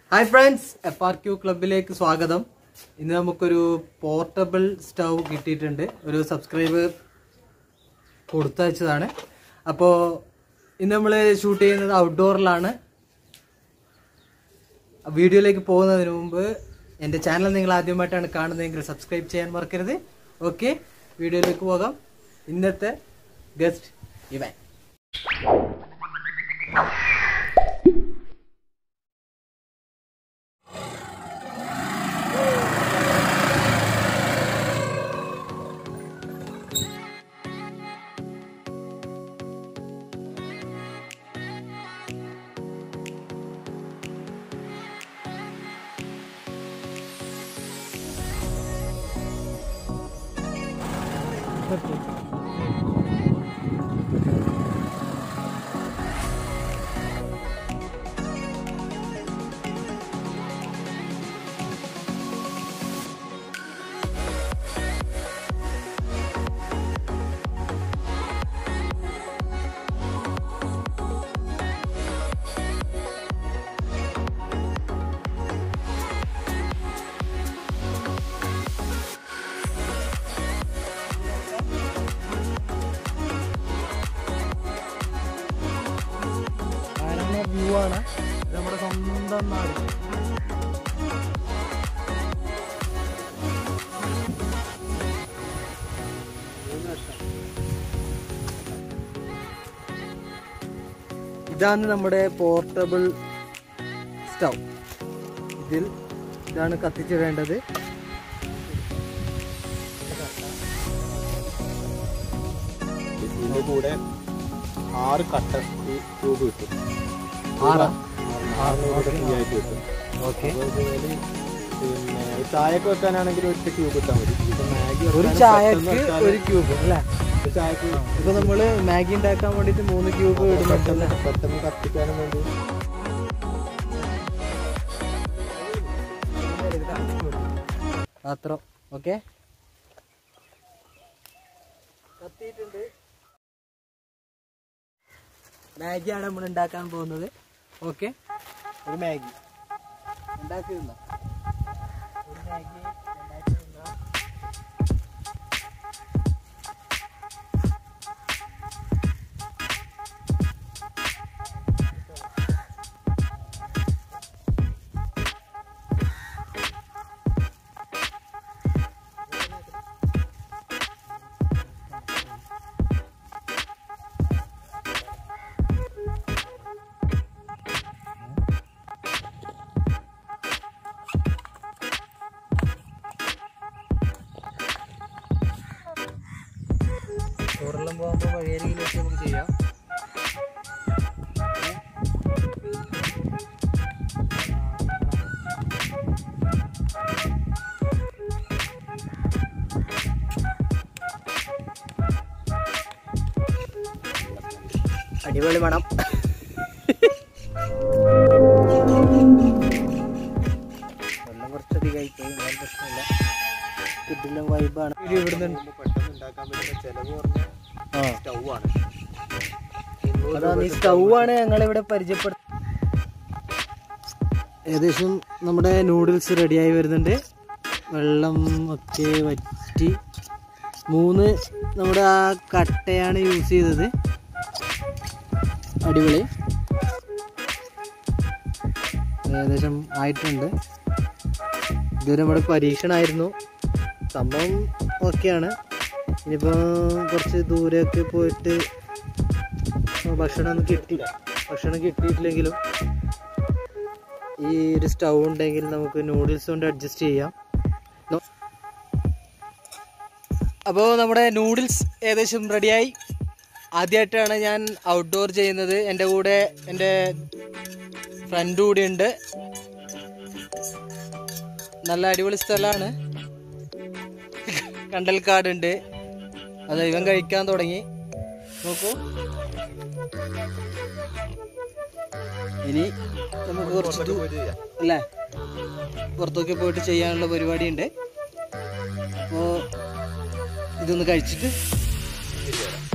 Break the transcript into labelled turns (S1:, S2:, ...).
S1: Hi friends F R Q ക്ലബിലേക്ക് സ്വാഗതം ഇന്ന് നമുക്കൊരു പോർട്ടബിൾ സ്റ്റൗ കിട്ടിയിട്ടുണ്ട് ഒരു സബ്സ്ക്രൈബർ കൊടുത്തയച്ചതാണ് അപ്പോൾ ഇന്ന് നമ്മൾ ഷൂട്ട് ചെയ്യുന്നത് ഔട്ട്ഡോറിലാണ് വീഡിയോയിലേക്ക് പോകുന്നതിന് മുമ്പ് എൻ്റെ ചാനൽ നിങ്ങൾ ആദ്യമായിട്ടാണ് കാണുന്നതെങ്കിൽ സബ്സ്ക്രൈബ് ചെയ്യാൻ മറക്കരുത് ഓക്കെ വീഡിയോയിലേക്ക് പോകാം ഇന്നത്തെ ഗസ്റ്റ് ഇവൻ വ്യൂ ആണ് ഇത് നമ്മുടെ സ്വന്തം നാട് ഇതാണ് നമ്മുടെ പോർട്ടബിൾ സ്റ്റൗ ഇതിൽ ഇതാണ് കത്തിച്ചിടേണ്ടത്
S2: ഇതിന്റെ കൂടെ ആറ് കട്ട ട്യൂബ് കിട്ടും
S1: ആറാ
S2: ആറ് ഫ്രീ ആയിട്ട് കിട്ടും
S1: ഓക്കെ
S2: അപ്പോൾ ഇതില് പിന്നെ ചായക്ക് വെക്കാനാണെങ്കിൽ ഒറ്റ ട്യൂബ് ഇട്ടാൽ മതി ഇപ്പൊ മാഗി
S1: ഒരു
S2: വെക്കാനും
S1: ചായക്ക്
S2: പെട്ടെന്ന് വെക്കാനും
S1: ഒരു ക്യൂബ് അല്ലേ
S2: ഒരു ചായക്ക്
S1: ഇപ്പൊ നമ്മള് മാഗി ഉണ്ടാക്കാൻ വേണ്ടിട്ട് മൂന്ന് ക്യൂബ് ഇടുന്നുണ്ടല്ലേ
S2: പെട്ടെന്ന് പെട്ടെന്ന് കത്തിക്കാനും വേണ്ടി
S1: പാത്രം ഓക്കെ കത്തിയിട്ടുണ്ട് മാഗിയാണ് നമ്മൾ ഉണ്ടാക്കാൻ പോകുന്നത് ഓക്കെ ഒരു മാഗി ഉണ്ടാക്കി തിന്നാം. ഒരു മാഗി ഉണ്ടാക്കി തിന്നാം. ചോറെല്ലാം പോകുമ്പോൾ വഴിയരികിലേക്ക് നമുക്ക് ചെയ്യാം അടിപൊളി മണം വെള്ളം കുറച്ചധികമായി പോയി എന്നാലും പ്രശ്നമില്ല കിട്ടില്ല വൈബാണ് ഇവിടുന്ന്
S2: ഇപ്പൊ പെട്ടെന്ന് ഉണ്ടാക്കാൻ പറ്റുന്ന ചെലവ് കുറഞ്ഞ
S1: ആ
S2: സ്റ്റൗ ആണ്
S1: അതാണ് ഈ സ്റ്റൗ ആണ് ഞങ്ങളിവിടെ പരിചയപ്പെടുത്ത ഏകദേശം നമ്മുടെ നൂഡിൽസ് റെഡിയായി വരുന്നുണ്ട് വെള്ളം ഒക്കെ വറ്റി മൂന്ന് നമ്മുടെ ആ കട്ടയാണ് യൂസ് ചെയ്തത് അടിപൊളി ഏകദേശം ആയിട്ടുണ്ട് ഇതൊരു നമ്മുടെ പരീക്ഷണമായിരുന്നു സംഭവം ഓക്കെയാണ് ഇനിയിപ്പോൾ കുറച്ച് ദൂരെയൊക്കെ പോയിട്ട് ഭക്ഷണം ഒന്നും കിട്ടി ഭക്ഷണം കിട്ടിയിട്ടില്ലെങ്കിലും ഈ ഒരു സ്റ്റൗ ഉണ്ടെങ്കിൽ നമുക്ക് നൂഡിൽസ് കൊണ്ട് അഡ്ജസ്റ്റ് ചെയ്യാം അപ്പോൾ നമ്മുടെ നൂഡിൽസ് ഏകദേശം റെഡിയായി ആദ്യമായിട്ടാണ് ഞാൻ ഔട്ട്ഡോർ ചെയ്യുന്നത് എൻ്റെ കൂടെ എൻ്റെ ഫ്രണ്ട് കൂടി ഉണ്ട് നല്ല അടിപൊളി സ്ഥലമാണ് കണ്ടൽക്കാടുണ്ട് അത് ഇവൻ കഴിക്കാൻ തുടങ്ങി നോക്കൂ ഇനി നമുക്ക് കുറച്ച് ദൂ- അല്ലേ പുറത്തൊക്കെ പോയിട്ട് ചെയ്യാനുള്ള പരിപാടിയുണ്ട് അപ്പോൾ ഇതൊന്ന് കഴിച്ചിട്ട്
S2: ശരിയാണ്